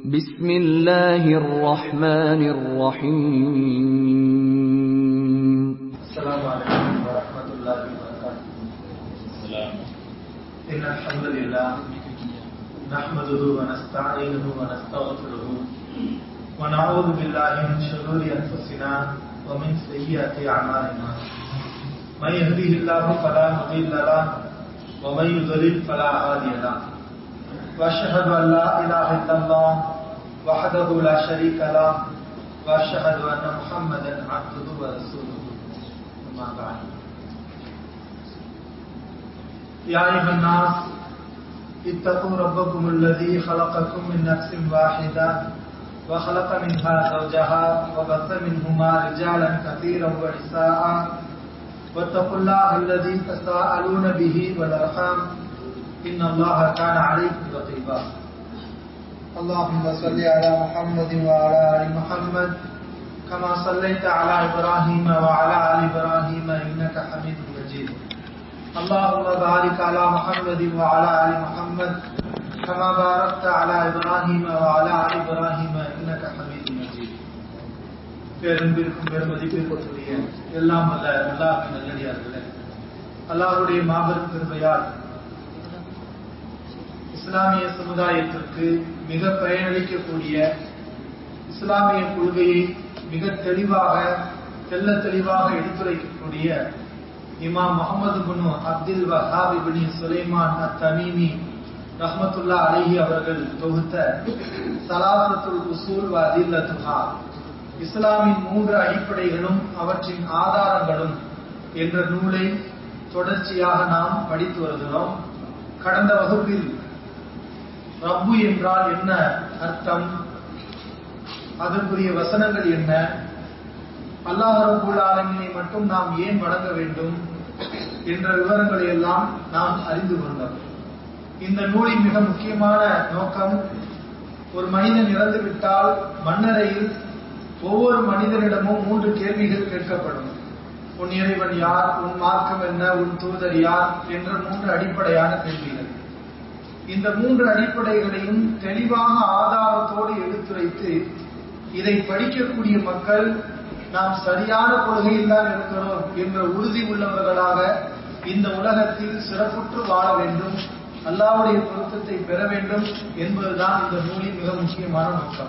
بسم الله الرحمن الرحيم السلام عليكم ورحمة الله وبركاته السلام إن الحمد لله نحمده ونستعينه ونستغفره ونعوذ بالله من شرور أنفسنا ومن سيئات أعمالنا من يهده الله فلا مضل له ومن يضلل فلا هادي له وأشهد أن لا إله إلا الله وحده لا شريك له وأشهد أن محمدا عبده ورسوله أما بعد يا أيها الناس اتقوا ربكم الذي خلقكم من نفس واحدة وخلق منها زوجها وبث منهما رجالا كثيرا ونساء واتقوا الله الذي تساءلون به والأرحام إن الله كان عليكم رقيبا اللهم صل على محمد وعلى آل محمد كما صليت على إبراهيم وعلى آل إبراهيم إنك حميد مجيد اللهم بارك على محمد وعلى آل محمد كما باركت على إبراهيم وعلى آل إبراهيم إنك حميد مجيد பேரன்பிற்கும் பெருமதிப்பிற்குரிய எல்லாம் அல்ல அல்லாஹின் நல்லடியார்களே அல்லாஹ்வுடைய மாபெரும் கிருபையால் இஸ்லாமிய சமுதாயத்திற்கு மிக பயனளிக்கக்கூடிய இஸ்லாமிய கொள்கையை மிக தெளிவாக தெல்ல தெளிவாக எடுத்துரைக்கக்கூடிய இமாம் முகமது குனு அப்துல் வஹாப் இப்னி சுலைமான் அத்தமீமி ரஹ்மத்துல்லா அலைஹி அவர்கள் தொகுத்த சலாசத்துல் உசூல் வ அதில்லத்துஹா இஸ்லாமின் மூன்று அடிப்படைகளும் அவற்றின் ஆதாரங்களும் என்ற நூலை தொடர்ச்சியாக நாம் படித்து வருகிறோம் கடந்த வகுப்பில் ரப்பு என்றால் என்ன அர்த்தம் அதற்குரிய வசனங்கள் என்ன அல்லாஹ் ரபுல் ஆலமினை மட்டும் நாம் ஏன் வணங்க வேண்டும் என்ற விவரங்களை எல்லாம் நாம் அறிந்து கொண்டோம் இந்த நூலின் மிக முக்கியமான நோக்கம் ஒரு மனிதன் இறந்து விட்டால் மன்னரையில் ஒவ்வொரு மனிதனிடமும் மூன்று கேள்விகள் கேட்கப்படும் உன் இறைவன் யார் உன் மார்க்கம் என்ன உன் தூதர் யார் என்ற மூன்று அடிப்படையான கேள்விகள் இந்த மூன்று அடிப்படைகளையும் தெளிவாக ஆதாரத்தோடு எடுத்துரைத்து இதை படிக்கக்கூடிய மக்கள் நாம் சரியான கொள்கையில் தான் இருக்கிறோம் என்ற உறுதி உள்ளவர்களாக இந்த உலகத்தில் சிறப்புற்று வாழ வேண்டும் அல்லாவுடைய பொருத்தத்தை பெற வேண்டும் என்பதுதான் இந்த நூலின் மிக முக்கியமான நோக்கம்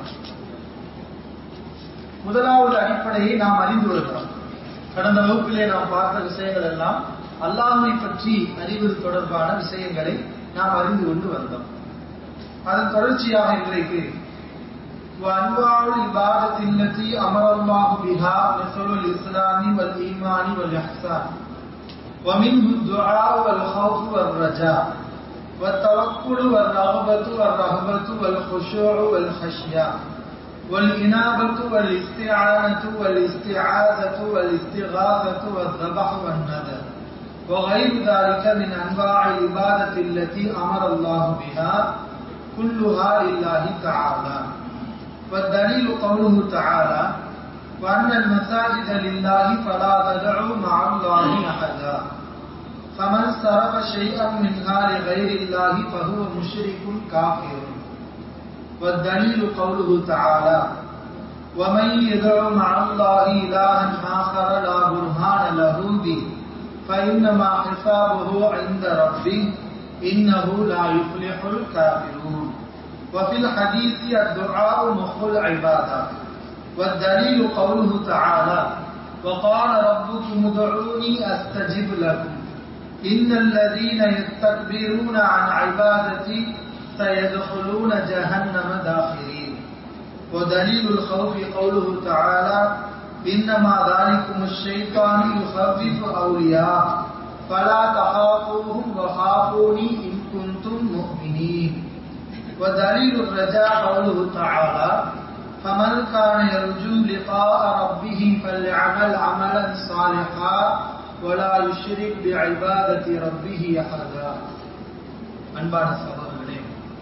முதலாவது அடிப்படையை நாம் அறிந்து வருகிறோம் கடந்த வகுப்பிலே நாம் பார்த்த விஷயங்கள் எல்லாம் அல்லாமை பற்றி அறிவது தொடர்பான விஷயங்களை நாம் அறிந்து கொண்டு வந்தோம் அதன் தொடர்ச்சியாக இன்றைக்கு وأنواع العبادة التي أمر الله بها مثل الإسلام والإيمان والإحسان ومنه الدعاء والخوف والرجاء والتوكل والرغبة والرهبة والخشوع والخشية والإنابة والاستعانة والاستعاذة والاستغاثة والذبح والنذر وغير ذلك من أنواع العبادة التي أمر الله بها كلها لله تعالى والدليل قوله تعالى وأن المساجد لله فلا تدعوا مع الله أحدا فمن صرف شيئا منها لغير الله فهو مشرك كافر والدليل قوله تعالى ومن يدع مع الله إلها آخر لا برهان له به فإنما حسابه عند ربه إنه لا يفلح الكافرون وفي الحديث الدعاء مخ العبادة والدليل قوله تعالى وقال ربكم ادعوني أستجب لكم إن الذين يستكبرون عن عبادتي سيدخلون جهنم داخرين ودليل الخوف قوله تعالى إنما ذلكم الشيطان يخفف أولياء فلا تخافوهم وخافوني إن كنتم مؤمنين ودليل الرجاء قوله تعالى فمن كان يرجو لقاء ربه فليعمل عملا صالحا ولا يشرك بعبادة ربه أحدا அன்பான சகோதரர்களே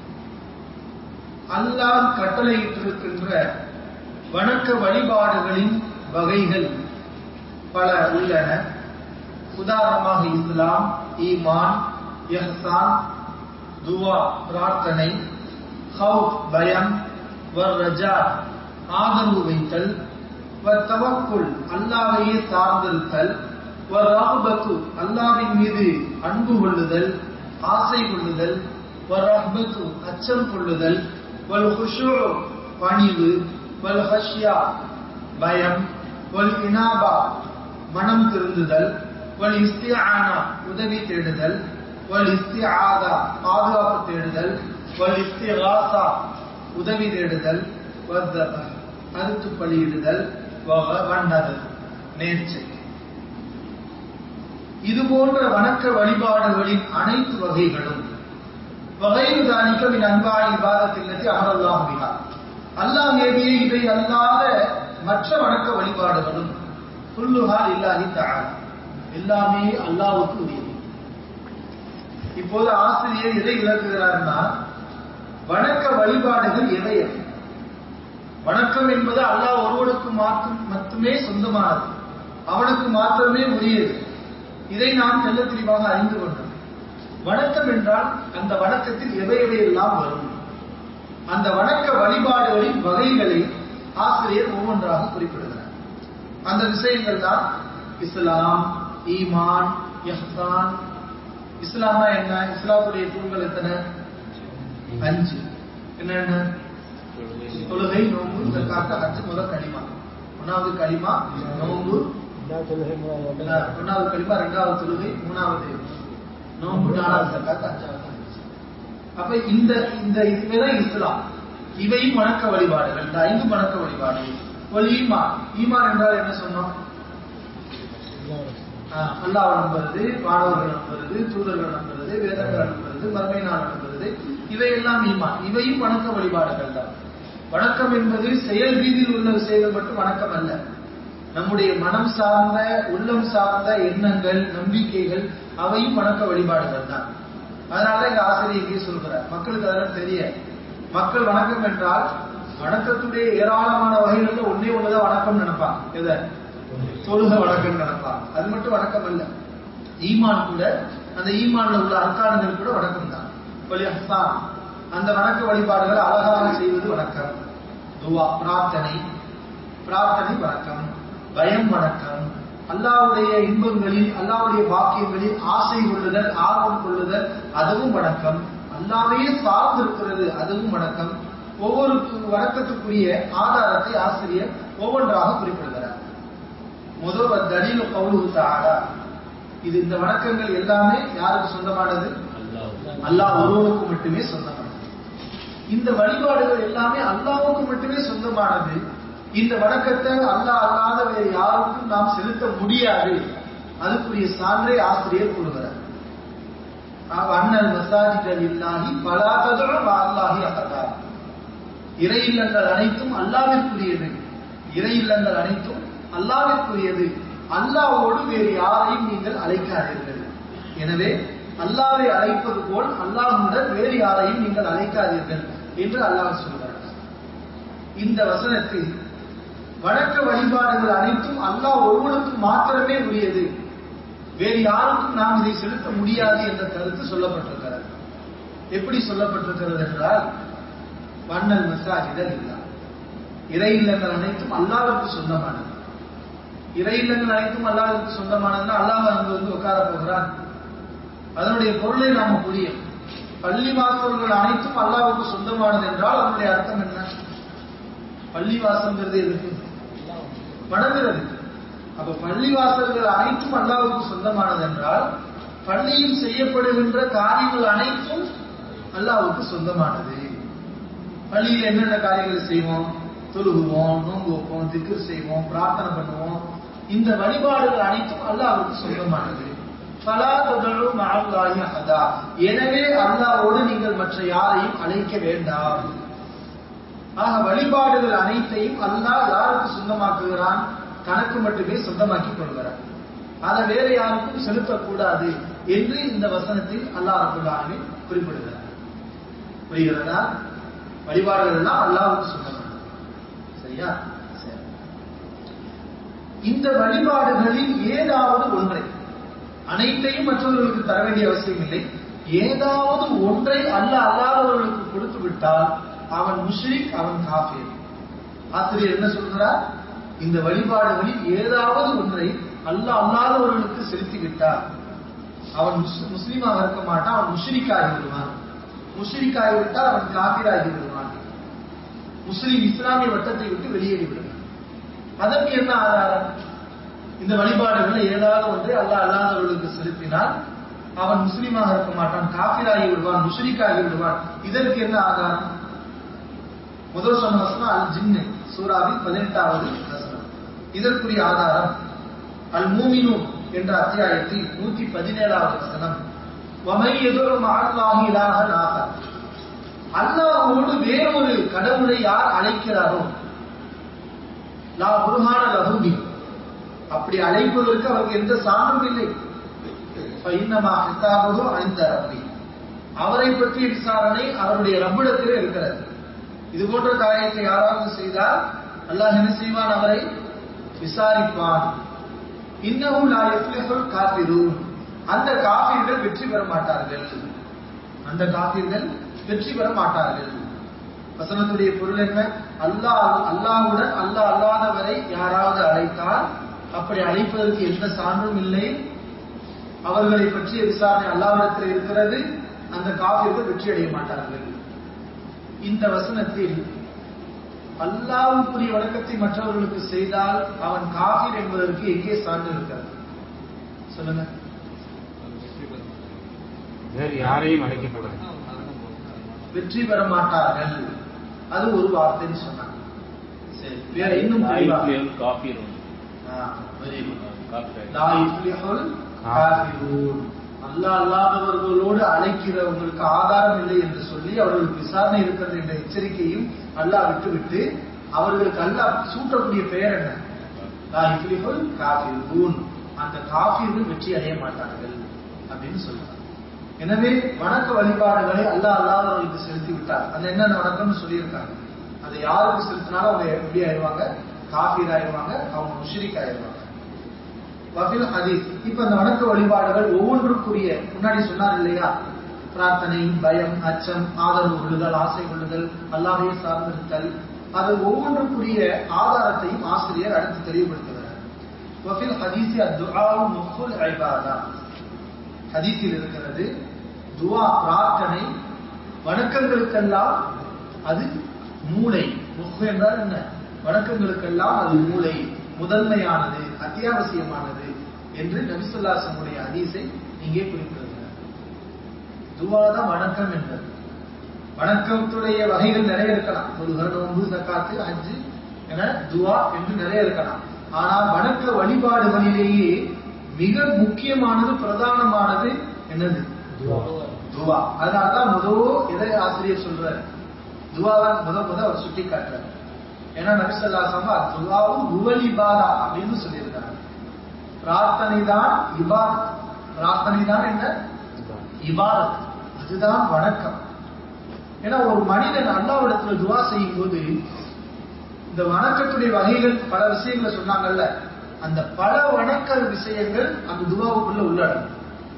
அல்லாஹ் கட்டளையிட்டிருக்கின்ற வணக்க வழிபாடுகளின் வகைகள் பல உள்ளன உதாரணமாக இஸ்லாம் ஈமான் இஹ்சான் துவா பிரார்த்தனை ஹவுப் பயம் வர்ரஜா ஆதரவு வைத்தல் வத்தவக்குள் அல்லாவையே சார்ந்திருத்தல் வர்ரஹ்பத்து அல்லாவின் மீது அன்பு கொள்ளுதல் ஆசை கொள்ளுதல் வர்ரஹ்பத்து அச்சம் கொள்ளுதல் வல் ஹுஷூ பணிவு வல் ஹஷ்யா பயம் வல் இனாபா மனம் திருந்துதல் வல் இஸ்திஆனா உதவி தேடுதல் வல் இஸ்திஆதா பாதுகாப்பு தேடுதல் வல் இஸ்திகாசா உதவி தேடுதல் வத்தப அறுத்து பலியிடுதல் வக வண்டதல் நேர்ச்சை இது போன்ற வணக்க வழிபாடுகளின் அனைத்து வகைகளும் வகையில் தானிக்கும் அன்பாய் விவாதத்தில்லத்தை அமரல்லாஹ் பிகா அல்லாஹ் ஏவிய இவை அல்லாத மற்ற வணக்க வழிபாடுகளும் குல்லுஹால் இல்லாஹி தஆலா எல்லாமே அல்லாஹ்வுக்கு உரியது இப்போது ஆசிரியர் எதை விளக்குகிறார்னா வணக்க வழிபாடுகள் எவை எவை வணக்கம் என்பது அல்லாஹ் ஒருவனுக்கு மாற்றும் மட்டுமே சொந்தமானது அவனுக்கு மாத்திரமே உரியது இதை நாம் தெல்ல தெளிவாக அறிந்து கொண்டோம் வணக்கம் என்றால் அந்த வணக்கத்தில் எவை எவையெல்லாம் வரும் அந்த வணக்க வழிபாடுகளின் வகைகளை ஆசிரியர் ஒவ்வொன்றாக குறிப்பிடுகிறார் அந்த விஷயங்கள் தான் இஸ்லாம் ஈமான் இஹ்சான் இஸ்லாம்னா என்ன இஸ்லாத்துடைய தூண்கள் எத்தனை அஞ்சு என்னென்ன தொழுகை நோன்பு ஜக்காத்து ஹஜ் முதல் களிமா ஒன்னாவது களிமா நோன்பு அஹ், ஒன்னாவது களிமா ரெண்டாவது தொழுகை மூணாவது நோன்பு நாலாவது ஜக்காத்து அஞ்சாவது ஹஜ். அப்ப இந்த இந்த இதுவேதான் இஸ்லாம் இவையும் வணக்க வழிபாடுகள் இந்த ஐந்து வணக்க வழிபாடு ஒரு ஈமான் ஈமான் என்றால் என்ன சொன்னோம் ஆஹ், அல்லாஹ் நம்புறது மாணவர்கள் நம்புறது தூதர்கள் நம்புறது வேதங்கள் நம்புறது மறுமை நாள் நம்புறது இவையெல்லாம் ஈமான் இவையும் வணக்க வழிபாடுகள் தான் வணக்கம் என்பது செயல் ரீதியில் உள்ள விஷயங்கள் மட்டும் வணக்கம் அல்ல நம்முடைய மனம் சார்ந்த உள்ளம் சார்ந்த எண்ணங்கள் நம்பிக்கைகள் அவையும் வணக்க வழிபாடுகள் தான் அதனால இந்த ஆசிரியர் இங்கே சொல்கிறார் மக்களுக்கு அதெல்லாம் தெரிய மக்கள் வணக்கம் என்றால் வணக்கத்துடைய ஏராளமான வகைகள்ல ஒன்னே ஒண்ணுதான் வணக்கம் நினைப்பாங்க எதை தொழுக வணக்கம் நினைப்பாங்க அது மட்டும் வணக்கம் அல்ல ஈமான் கூட அந்த ஈமான்ல உள்ள அர்க்கானங்கள் கூட வணக்கம் தான் வலி அஹ்சான் அந்த வணக்க வழிபாடுகளை அழகாக செய்வது வணக்கம் துவா பிரார்த்தனை பிரார்த்தனை வணக்கம் பயம் வணக்கம் அல்லாவுடைய இன்பங்களில் அல்லாவுடைய பாக்கியங்களில் ஆசை கொள்ளுதல் ஆர்வம் கொள்ளுதல் அதுவும் வணக்கம் அல்லாவையே சார்ந்து இருக்கிறது அதுவும் வணக்கம் ஒவ்வொரு வணக்கத்துக்குரிய ஆதாரத்தை ஆசிரியர் ஒவ்வொன்றாக குறிப்பிடுகிறார் முதல் தலீல் கவுலுகு தஆலா இது இந்த வணக்கங்கள் எல்லாமே யாருக்கு சொந்தமானது அல்லாஹ் ஒருவனுக்கு மட்டுமே சொந்தமானது இந்த வழிபாடுகள் எல்லாமே அல்லாஹ்வுக்கு மட்டுமே சொந்தமானது இந்த வணக்கத்தை அல்லாஹ் அல்லாத வேறு யாருக்கும் நாம் செலுத்த முடியாது அதுக்குரிய சான்றை ஆசிரியர் கொள்கிறார் அண்ணல் மசாஜிகள் இல்லாஹி பலாததும் அல்லாஹி அகதா இறை இல்லங்கள் அனைத்தும் அல்லாவிற்குரியது இறை இல்லங்கள் அனைத்தும் அல்லாவிற்குரியது அல்லாவோடு வேறு யாரையும் நீங்கள் அழைக்காதீர்கள் எனவே அல்லாவை அழைப்பது போல் அல்லாஹுடன் வேறு யாரையும் நீங்கள் அழைக்காதீர்கள் என்று அல்லாஹ் சொல்கிறார் இந்த வசனத்தில் வணக்க வழிபாடுகள் அனைத்தும் அல்லாஹ் ஒருவனுக்கு மாத்திரமே உரியது வேறு யாருக்கும் நாம் இதை செலுத்த முடியாது என்ற கருத்து சொல்லப்பட்டிருக்கிறது எப்படி சொல்லப்பட்டிருக்கிறது என்றால் வண்ணல் மசாஜிதல் இல்லா இறை இல்லங்கள் அனைத்தும் அல்லாவிற்கு சொந்தமானது இறை இல்லங்கள் அனைத்தும் அல்லாவிற்கு சொந்தமானதுன்னா அல்லாஹ் அங்கு வந்து உட்கார போகிறான் அதனுடைய பொருளை நாம புரியும் பள்ளி வாசல்கள் அனைத்தும் அல்லாவுக்கு சொந்தமானது என்றால் அதனுடைய அர்த்தம் என்ன பள்ளி வாசல்ங்கிறது எதுக்கு வணங்குறது அப்ப பள்ளி வாசல்கள் அனைத்தும் அல்லாவுக்கு சொந்தமானது என்றால் பள்ளியில் செய்யப்படுகின்ற காரியங்கள் அனைத்தும் அல்லாவுக்கு சொந்தமானது பள்ளியில் என்னென்ன காரியங்கள் செய்வோம் தொழுகுவோம் நோன்பு வைப்போம் திக்கு செய்வோம் பிரார்த்தனை பண்ணுவோம் இந்த வழிபாடுகள் அனைத்தும் அல்லாவுக்கு சொந்தமானது பலா தொடரும் அல்லாஹி அஹதா எனவே அல்லாவோடு நீங்கள் மற்ற யாரையும் அழைக்க வேண்டாம் ஆக வழிபாடுகள் அனைத்தையும் அல்லாஹ் யாருக்கு சொந்தமாக்குகிறான் தனக்கு மட்டுமே சொந்தமாக்கி கொள்கிறான் அதை வேற யாருக்கும் செலுத்தக்கூடாது என்று இந்த வசனத்தில் அல்லாஹ் ரபுல்லாலுமே குறிப்பிடுகிறார் புரிகிறதா வழிபாடுகள் எல்லாம் அல்லாவுக்கு சொந்தமானது சரியா சரி இந்த வழிபாடுகளில் ஏதாவது ஒன்றை அனைத்தையும் மற்றவர்களுக்கு தர வேண்டிய அவசியம் இல்லை ஏதாவது ஒன்றை அல்ல அல்லாதவர்களுக்கு கொடுத்து விட்டால் அவன் முஷ்ரிக் அவன் காஃபிர் ஆசிரியர் என்ன சொல்கிறார் இந்த வழிபாடுகளில் ஏதாவது ஒன்றை அல்லாஹ் அல்லாதவர்களுக்கு செலுத்தி விட்டார் அவன் முஸ்- முஸ்லீமாக இருக்க மாட்டான் அவன் முஷ்ரிக்காகி விடுவான் முஷ்ரிக்காகி விட்டால் அவன் காபிராகி விடுவான் முஸ்லிம் இஸ்லாமிய வட்டத்தை விட்டு வெளியேறி விடுவான் அதற்கு என்ன ஆதாரம் இந்த வழிபாடுகளை ஏதாவது ஒன்றை அல்லாஹ் அல்லாதவர்களுக்கு செலுத்தினால் அவன் முஸ்லீமாக இருக்க மாட்டான் காபிராகி விடுவான் முஷ்ரிக்காகி விடுவான் இதற்கு என்ன ஆதாரம் முதல் சொன்ன வசனம் அல் ஜின்னு சூராவின் பதினெட்டாவது வசனம் இதற்குரிய ஆதாரம் அல் மூமினு என்ற அத்தியாயத்தில் நூத்தி பதினேழாவது வசனம் வமை எதிரும் ஆழ்வாகி இலாக நாக அல்லாஹோடு வேறொரு கடவுளை யார் அழைக்கிறாரோ லா புருஹான லகுபி அப்படி அழைப்பதற்கு அவருக்கு எந்த சான்றும் இல்லை ஃபைன்னமா ஹிசாபுஹு அணிந்த ரப்பி அவரை பற்றிய விசாரணை அவருடைய ரப்பிடத்திலே இருக்கிறது இது போன்ற காரியத்தை யாராவது செய்தால் அல்லாஹ் என்ன செய்வான் அவரை விசாரிப்பான் இன்னமும் லா யஃப்லிஹுல் காஃபிரூன் அந்த காஃபிர்கள் வெற்றி பெற மாட்டார்கள் அந்த காஃபிர்கள் வெற்றி பெற மாட்டார்கள் வசனத்துடைய பொருள் என்ன அல்லாஹ் அல்லாஹ்வுடன் அல்லாஹ் அல்லாதவரை யாராவது அழைத்தால் அப்படி அழைப்பதற்கு எந்த சான்றும் இல்லை அவர்களை பற்றிய விசாரணை அல்லாவிடத்தில் இருக்கிறது அந்த காஃபிர்கள் வெற்றி அடைய மாட்டார்கள் இந்த வசனத்தில் அல்லாவுக்குரிய வணக்கத்தை மற்றவர்களுக்கு செய்தால் அவன் காஃபிர் என்பதற்கு எங்கே சான்று இருக்கிறது சொல்லுங்க வேறு யாரையும் அழைக்கக்கூடாது வெற்றி பெற மாட்டார்கள் அது ஒரு வார்த்தைன்னு சொன்னாங்க சரி வேற இன்னும் தெளிவாக காஃபிரும் ஆ, very good. காஃபிர் லா யுஃப்லிஹுல் காஃபிரூன். அல்லாஹ் அல்லாதவர்களோடு அழைக்கிறவங்களுக்கு ஆதாரம் இல்லை என்று சொல்லி அவர்களுக்கு விசாரணை இருக்கிறது என்ற எச்சரிக்கையும் அல்லாஹ் விட்டுவிட்டு அவர்களுக்கு அல்லாஹ் சூட்டக்கூடிய பெயர் என்ன லா யுஃப்லிஹுல் காஃபிரூன். அந்த காஃபிர்கள் வெற்றி அடைய மாட்டார்கள் அப்படின்னு சொல்றாங்க எனவே வணக்க வழிபாடுகளை அல்லாஹ் அல்லாதவர்களுக்கு செலுத்தி விட்டார் அந்த என்னென்ன வணக்கம்னு சொல்லியிருக்காங்க அதை யாருக்கு செலுத்தினாலும் அவங்க எப்படி ஆயிடுவாங்க காஃபீர் ஆயிடுவாங்க அவங்க முஷ்ரிக் ஆயிடுவாங்க வஃபில் ஹதீஸ் இப்ப இந்த வணக்க வழிபாடுகள் ஒவ்வொன்றுக்குரிய முன்னாடி சொன்னார் இல்லையா பிரார்த்தனை பயம் அச்சம் ஆதரவு கொள்ளுதல் ஆசை கொள்ளுதல் அல்லாஹ்வை சார்ந்திருத்தல் அது ஒவ்வொன்றுக்குரிய ஆதாரத்தையும் ஆசிரியர் அடுத்து தெளிவுபடுத்துகிறார் வஃபில் ஹதீஸி அத்துஆவு முஃபுல் இபாதா ஹதீஸில் இருக்கிறது துஆ பிரார்த்தனை வணக்கங்களுக்கெல்லாம் அது மூளை முஃப் என்றால் என்ன வணக்கங்களுக்கெல்லாம் அது மூளை முதன்மையானது அத்தியாவசியமானது என்று நபிசுல்லாசனுடைய ஹதீஸை இங்கே குறிப்பிடுகிறார் துவா தான் வணக்கம் என்பது வணக்கத்துடைய வகைகள் நிறைய இருக்கலாம் தொழுகை நோன்பு சக்காத்து ஹஜ்ஜு என துவா என்று நிறைய இருக்கலாம் ஆனால் வணக்க வழிபாடுகளிலேயே மிக முக்கியமானது பிரதானமானது என்னது துவா அதனாலதான் முதல் எதை ஆசிரியர் சொல்றாரு துவாதான் முத முத அவர் சுட்டி காட்டுறாரு ஏன்னா நபிசல்லாசம் துவாவும் உவல் இபாதா அப்படின்னு சொல்லியிருக்காங்க பிரார்த்தனை தான் இபாதத் பிரார்த்தனை தான் என்ன இபாதத் அதுதான் வணக்கம் ஏன்னா ஒரு மனிதன் அல்லாவிடத்துல துவா செய்யும் போது இந்த வணக்கத்துடைய வகைகள் பல விஷயங்களை சொன்னாங்கல்ல அந்த பல வணக்க விஷயங்கள் அந்த துவாவுக்குள்ள உள்ளடங்கும்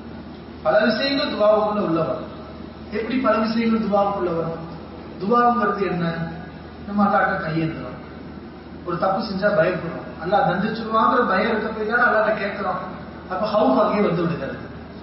பல விஷயங்கள் துவாவுக்குள்ள உள்ள வரும் எப்படி பல விஷயங்கள் துவாவுக்குள்ள வரும் துவாங்கிறது என்ன நம்ம அல்லாட்ட கையேந்துறோம் ஒரு தப்பு செஞ்சா பயப்படுறோம் அல்லா தண்டிச்சிருவாங்கிற பயம் இருக்க போய் தானே அல்லாட்ட கேட்கிறோம் அப்ப ஹவுஸ் அங்கேயே வந்து விடுகிறது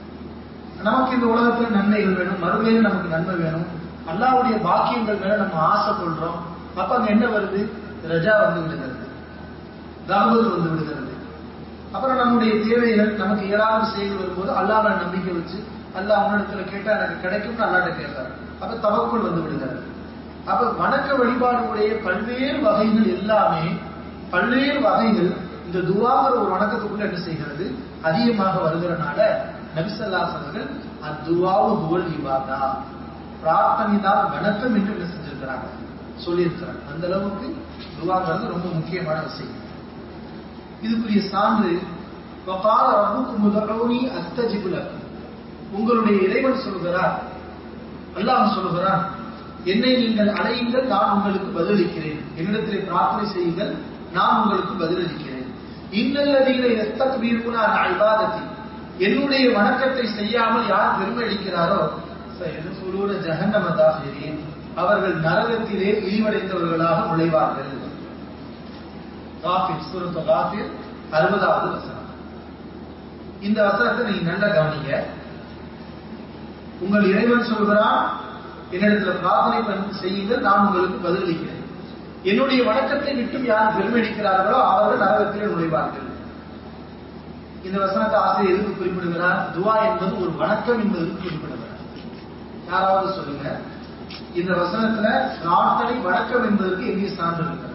நமக்கு இந்த உலகத்துல நன்மைகள் வேணும் மறுமையில நமக்கு நன்மை வேணும் அல்லாவுடைய பாக்கியங்கள் மேல நம்ம ஆசை கொள்றோம் அப்ப அங்க என்ன வருது ரஜா வந்து விடுகிறது ரகுபத் வந்து விடுகிறது அப்புறம் நம்முடைய தேவைகள் நமக்கு இயலாத விஷயங்கள் வரும்போது அல்லாஹ் நம்பிக்கை வச்சு அல்லாஹ் அவனிடத்துல கேட்டா எனக்கு கிடைக்கும்னு அல்லாட்ட கேட்கிறார் அப்ப தவக்குள் வந்து விடுகிறது அப்ப வணக்க வழிபாடுடைய பல்வேறு வகைகள் எல்லாமே பல்வேறு வகைகள் இந்த துவாங்கிற ஒரு வணக்கத்துக்குள்ள என்ன செய்கிறது அதிகமாக வருகிறனால நபிசல்லாஸ் அவர்கள் அத்துவாவு துவல் இபாதா பிரார்த்தனை தான் வணக்கம் என்று என்ன செஞ்சிருக்கிறாங்க சொல்லியிருக்கிறாங்க அந்த அளவுக்கு துவாங்கிறது ரொம்ப முக்கியமான விஷயம் இதுக்குரிய சான்று வகால ரப்புக்கும் முதலோனி அஸ்தஜிபு லக்கும் உங்களுடைய இறைவன் சொல்கிறார் அல்லாஹ் சொல்கிறான் என்னை நீங்கள் அழையுங்கள் நான் உங்களுக்கு பதிலளிக்கிறேன் என்னிடத்திலே பிரார்த்தனை செய்யுங்கள் நான் உங்களுக்கு பதிலளிக்கிறேன் இன்னல்லதீன எஸ்தக்பீருனா அல்பாதத்தி என்னுடைய வணக்கத்தை செய்யாமல் யார் பெருமை அடிக்கிறாரோ சொல்லுற ஜஹன்னம தாசிரியன் அவர்கள் நரகத்திலே இழிவடைந்தவர்களாக நுழைவார்கள் காஃபிர் சூரத்து காஃபிர் அறுபதாவது வசனம் இந்த வசனத்தை நீங்க நல்லா கவனிங்க உங்கள் இறைவன் சொல்கிறான் என்னிடத்துல பிரார்த்தனை பண்ணி செய்யுங்கள் நான் உங்களுக்கு பதிலளிக்கிறேன் என்னுடைய வணக்கத்தை விட்டும் யார் பெருமையடிக்கிறார்களோ அவர்கள் நரகத்திலே நுழைவார்கள் இந்த வசனத்தை ஆசிரியர் எதுக்கு குறிப்பிடுகிறார் துவா என்பது ஒரு வணக்கம் என்பதற்கு குறிப்பிடுகிறார் யாராவது சொல்லுங்க இந்த வசனத்துல பிரார்த்தனை வணக்கம் என்பதற்கு எங்கே சான்று இருக்கிறது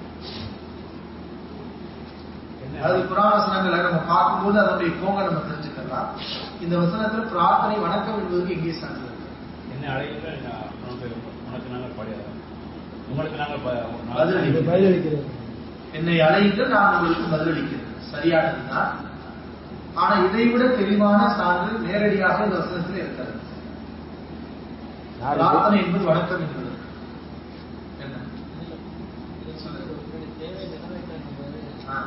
அது புராண வசனங்களை நம்ம பார்க்கும்போது அதனுடைய போங்க நம்ம தெரிஞ்சுக்கலாம் இந்த வசனத்துல பிரார்த்தனை வணக்கம் என்பதற்கு எங்கே சான்று இருக்கு என்ன அழையுங்கள் நான் உனக்கு உனக்கு நாங்கள் பாடி உங்களுக்கு நாங்கள் ப- பதிலளிக்கிறோம். பதிலளிக்கிறது என்னை அழையுங்கள் நான் உங்களுக்கு பதிலளிக்கிறேன் சரியானதுதான் ஆனா இதை விட தெளிவான சான்று நேரடியாக இந்த வசனத்தில் இருக்கிறது யார் பிரார்த்தனை என்பது வணக்கம் என்பது என்ன ஆ.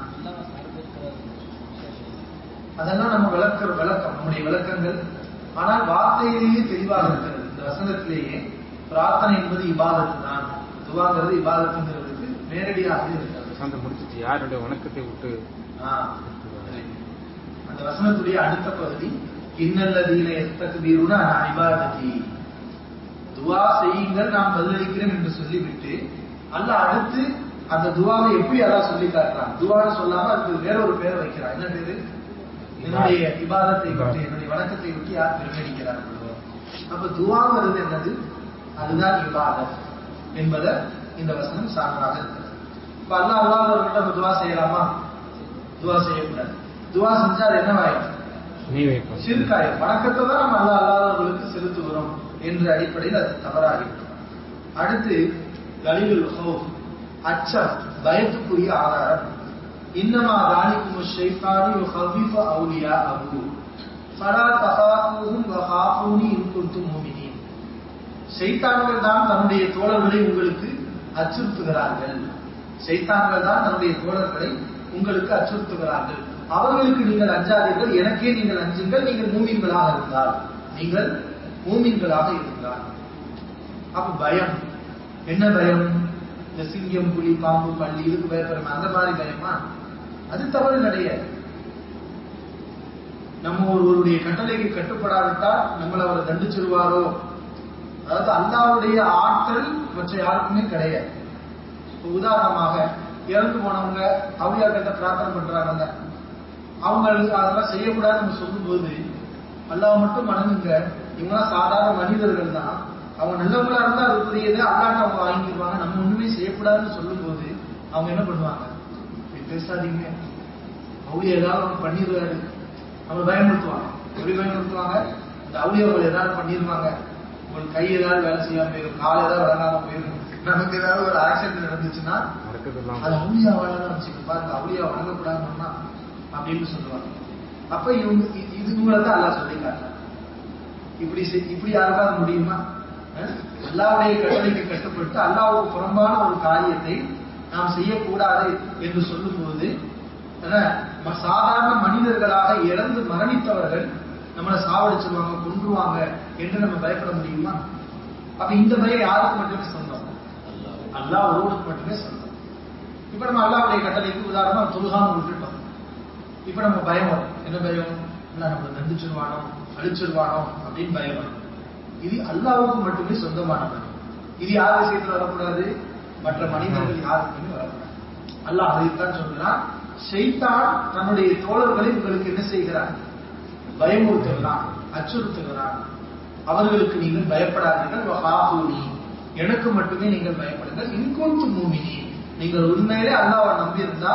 அதெல்லாம் நம்ம விளக்க விளக்கம் நம்முடைய விளக்கங்கள் ஆனால் வார்த்தையிலேயே தெளிவாக இருக்கிறது இந்த வசனத்திலேயே பிரார்த்தனை என்பது இபாதத்து தான் துவாங்கிறது இபாதத்துங்கிறதுக்கு நேரடியாக இருக்கிறது வசந்த முடிச்சிட்டு யாருடைய வணக்கத்தை விட்டு ஆ, சரி. அந்த வசனத்துடைய அடுத்த பகுதி இன்னல்லதீன எஸ்தக்பீருன அன் இபாததி துவா செய்யுங்கள் நான் பதிலளிக்கிறேன் என்று சொல்லிவிட்டு அல்லாஹ் அடுத்து அந்த துவாவை எப்படி அல்லாஹ் சொல்லி காட்டுறான் துவான்னு சொல்லாம அதுக்கு வேற ஒரு பேரை வைக்கிறான் என்ன பேரு என்னுடைய இபாதத்தை விட்டு என்னுடைய வணக்கத்தை விட்டு யார் பெருமடிக்கிறார்களோ அப்ப துவாங்கிறது என்னது அதுதான் இபாதத் என்பதை இந்த வசனம் சான்றாக இருக்கிறது இப்ப அல்லாஹ் அல்லாதவர்கிட்ட நம்ம துவா செய்யலாமா துவா செய்யக்கூடாது துவா செஞ்சா அது என்னவாயிடும் நீ வைப்போம் சிறுக்காயம் வணக்கத்தை தான் நம்ம அல்லா அல்லாதவர்களுக்கு செலுத்துகிறோம் என்ற அடிப்படையில் அது தவறாகிவிடும் அடுத்து கலிலுல் ஹவுஃப் அச்சம் பயத்துக்குரிய ஆதாரம் இன்னமா தாலிக்கும் ஷைத்தானு யுஹவ்விஃப அவுலியா அபு ஃபலா தகாஃபூஹும் வஹாஃபூனி இன் குன்தும் முஃமினீன் ஷைத்தான்கள் தான் தன்னுடைய தோழர்களை உங்களுக்கு அச்சுறுத்துகிறார்கள் ஷைத்தான்கள் தான் தன்னுடைய தோழர்களை உங்களுக்கு அச்சுறுத்துகிறார்கள் அவர்களுக்கு நீங்கள் அஞ்சாதீர்கள் எனக்கே நீங்கள் அஞ்சுங்கள் நீங்கள் மூமின்களாக இருந்தால் நீங்கள் மூமின்களாக இருந்தால் அப்ப பயம் என்ன பயம் இந்த சிங்கம் புலி பாம்பு பள்ளி இதுக்கு பயப்படுறோம் அந்த மாதிரி பயமா அது தவறு கிடையாது நம்ம ஒருவருடைய கட்டளைக்கு கட்டுப்படாவிட்டால் நம்மளை அவர் தண்டிச்சிருவாரோ அதாவது அல்லாவுடைய ஆற்றல் மற்ற யாருக்குமே கிடையாது இப்ப உதாரணமாக இறந்து போனவங்க அவுளியா கிட்ட பிரார்த்தனை பண்றாங்கல்ல அவங்களுக்கு அதெல்லாம் செய்யக்கூடாதுன்னு நம்ம சொல்லும்போது அல்லாஹ் மட்டும் வணங்குங்க இவங்களாம் சாதாரண மனிதர்கள் தான் அவங்க நல்லவங்களா இருந்தா அதுக்குரியதை அல்லாட்ட அவங்க வாங்கிடுவாங்க நம்ம ஒண்ணுமே செய்யக்கூடாதுன்னு சொல்லும்போது அவங்க என்ன பண்ணுவாங்க "இப்படி பேசாதீங்க அவுளியா ஏதாவது ஒன்று பண்ணிடுவாரு அவங்க பயமுறுத்துவாங்க எப்படி பயமுறுத்துவாங்க இந்த அவுளியா அவங்க ஏதாவது பண்ணிடுவாங்க உங்களுக்கு கை ஏதாவது வேலை செய்யாம போயிடும் கால் ஏதாவது விளங்காம போயிடும் நமக்கு ஏதாவது ஒரு ஆக்சிடென்ட் நடந்துச்சுன்னா நடக்குதெல்லாம் அது அவுளியாவால தான் வச்சுக்க பாருங்க அவுளியா வணங்கக்கூடாதுன்னா அப்படின்னு சொல்லுவாங்க அப்ப இவங்க இ- இது இவங்களை தான் அல்லா சொல்லி காட்டுறாங்க இப்படி செய்- இப்படி யாருக்காவது முடியுமா அஹ்? அல்லாவுடைய கட்டளைக்கு கட்டுப்பட்டு அல்லாவுக்கு புறம்பான ஒரு காரியத்தை நாம் செய்யக்கூடாது என்று சொல்லும்போது என்ன, ம- சாதாரண மனிதர்களாக இறந்து மரணித்தவர்கள் நம்மளை சாவடிச்சிருவாங்க கொன்றுவாங்க என்று நம்ம பயப்பட முடியுமா அப்ப இந்த பயம் யாருக்கு மட்டுமே சொந்தம் அல்லாஹ் ஒருவனுக்கு மட்டுமே சொந்தம் இப்ப நம்ம அல்லாவுடைய கட்டளைக்கு உதாரணமா தொழுகாம விட்டுட்டோம் இப்ப நம்ம பயம் வரும் என்ன பயம் இல்ல நம்ம தண்டிச்சிருவானோ அழிச்சிருவானோ அப்படின்னு பயம் வரும் இது அல்லாவுக்கு மட்டுமே சொந்தமான பயம் இது யார் விஷயத்துல வரக்கூடாது மற்ற மனிதர்கள் யாருக்குமே வரக்கூடாது அல்லாஹ் அதைத்தான் சொல்கிறான் ஷைத்தான் தன்னுடைய தோழர்களை உங்களுக்கு என்ன செய்கிறான் பயமுறுத்துகிறான் அச்சுறுத்துகிறான் அவர்களுக்கு நீங்கள் பயப்படாதீர்கள் வஹாஃபூனி எனக்கு மட்டுமே நீங்கள் பயப்படுங்கள் இன்கொண்டு மூமினி நீங்கள் உண்மையிலே அல்லாஹ்வை நம்பி இருந்தா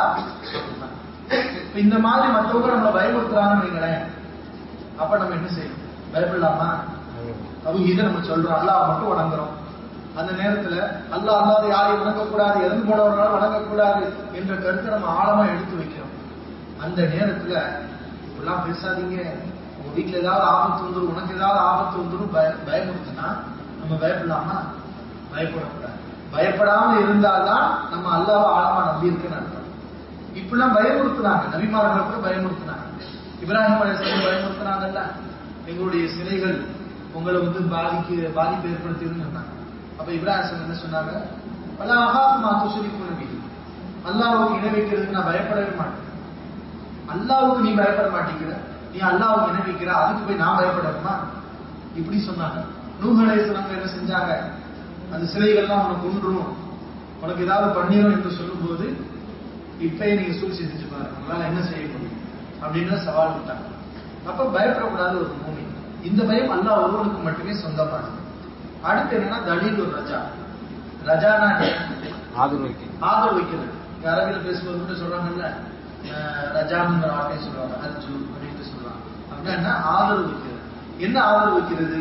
இப்ப இந்த மாதிரி மற்றவங்க நம்மளை பயமுறுத்துறாங்கன்னு வைங்களேன் அப்ப நம்ம என்ன செய்யணும் பயப்படலாமா அவங்க இதை நம்ம சொல்றோம் அல்லாஹ் மட்டும் வணங்குறோம் அந்த நேரத்துல அல்லாஹ் அல்லாத யாரையும் வணங்கக்கூடாது இறந்து போனவர்களால் வணங்கக்கூடாது என்ற கருத்தை நம்ம ஆழமா எடுத்து வைக்கிறோம் அந்த நேரத்துல இப்படிலாம் பேசாதீங்க உங்க வீட்டுல ஏதாவது ஆபத்து வந்துடும் உனக்கு ஏதாவது ஆபத்து வந்துடும் பய பயமுறுத்துனா நம்ம பயப்படலாமா பயப்படக்கூடாது பயப்படாம இருந்தால்தான் நம்ம அல்லாஹ் ஆழமா நம்பி இருக்குன்னு அர்த்தம் இப்படிலாம் பயமுறுத்துனாங்க நபிமார்கள் கூட பயமுறுத்துனாங்க இப்ராஹிம் அலைஹிஸ்ஸலாம் பயமுறுத்துனாங்கல்ல எங்களுடைய சிலைகள் உங்களை வந்து பாதிக்கு பாதிப்பு ஏற்படுத்தியதுன்னு சொன்னாங்க அப்ப இப்ராஹிம் என்ன சொன்னாங்க பல அகாஃப் மா துஷ்ரிக்கு நபி அல்லாஹ்வுக்கு இணை வைக்கிறதுக்கு நான் பயப்படவே மாட்டேன் அல்லாஹ்வுக்கு நீ பயப்பட மாட்டேங்கிற நீ அல்லாஹ்வுக்கு இணை வைக்கிற அதுக்கு போய் நான் பயப்படணுமா இப்படி சொன்னாங்க நூஹ் அலைஹிஸ்ஸலாம் என்ன செஞ்சாங்க அந்த சிலைகள்லாம் உன்னை கொன்றும் உனக்கு ஏதாவது பண்ணிரும் என்று சொல்லும்போது இப்பயே நீங்க சூழ்ச்சி செஞ்சு பாருங்க உங்களால என்ன செய்ய முடியும் அப்படின்னு சவால் விட்டாங்க அப்ப பயப்படக்கூடாது ஒரு பூமி இந்த பயம் அல்லாஹ் ஒருவனுக்கு மட்டுமே சொந்தமானது அடுத்து என்னன்னா தலீல் ஒரு ரஜா ரஜானா என்ன? ஆதரவு வைக்க ஆதரவு வைக்கிறது இங்க அரபியில பேசும்போது கூட சொல்றாங்கல்ல அஹ், ரஜான்னு ஒரு வார்த்தையை சொல்றாங்க அர்ஜு அப்படின்ட்டு சொல்றாங்க அப்படின்னா என்ன ஆதரவு வைக்கிறது என்ன ஆதரவு வைக்கிறது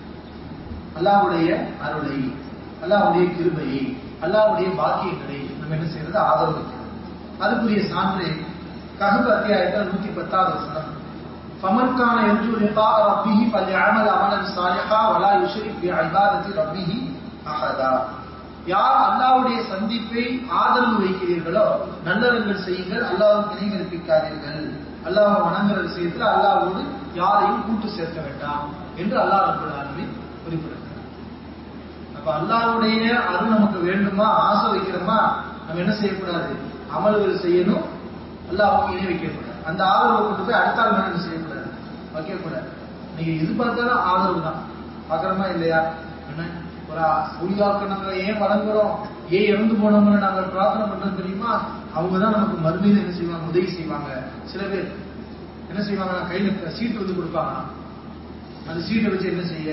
அல்லாஹ்வுடைய அருளை அல்லாஹ்வுடைய கிருபையை அல்லாஹ்வுடைய பாக்கியங்களை நம்ம என்ன செய்யறது ஆதரவு வைக்கிறது அதுக்குரிய சான்று கஹப் அத்தியாயத்தில் நூத்தி பத்தாவது வசனம் فمن كان يرجو لقاء ربه فليعمل عملا صالحا ولا يشرك بعبادة ربه أحدا யார் அல்லாஹ்வுடைய சந்திப்பை ஆதரவு வைக்கிறீர்களோ நல்லறங்கள் செய்யுங்கள் அல்லாஹ்வுக்கு இணை கற்பிக்காதீர்கள் அல்லாஹ் வணங்குற விஷயத்துல அல்லாஹ்வோடு யாரையும் கூட்டு சேர்க்க வேண்டாம் என்று அல்லாஹ் ரப்பல் ஆலமீன் குறிப்பிடுகிறார் அப்ப அல்லாஹ்வுடைய அருள் நமக்கு வேண்டுமா ஆசை வைக்கிறோமா நம்ம என்ன செய்யக்கூடாது அமல்கள் செய்யணும் அல்லாஹ்வுக்கு இணை வைக்கக்கூடாது அந்த ஆதரவை கொண்டு போய் அடுத்த ஆள் மேல என்ன செய்யக்கூடாது வைக்கக்கூடாது நீங்க இது பார்த்தாலும் ஆதரவு தான் பாக்குறோமா இல்லையா என்ன ஒரு ஊழியாவுக்கு நாங்க ஏன் வணங்குறோம் ஏன் இறந்து போனவங்களை நாங்க பிரார்த்தனை பண்றோம் தெரியுமா அவங்க தான் நமக்கு மறுமையில என்ன செய்வாங்க உதவி செய்வாங்க சில பேர் என்ன செய்வாங்க கையில சீட்டு வந்து கொடுப்பாங்க அந்த சீட்டை வச்சு என்ன செய்ய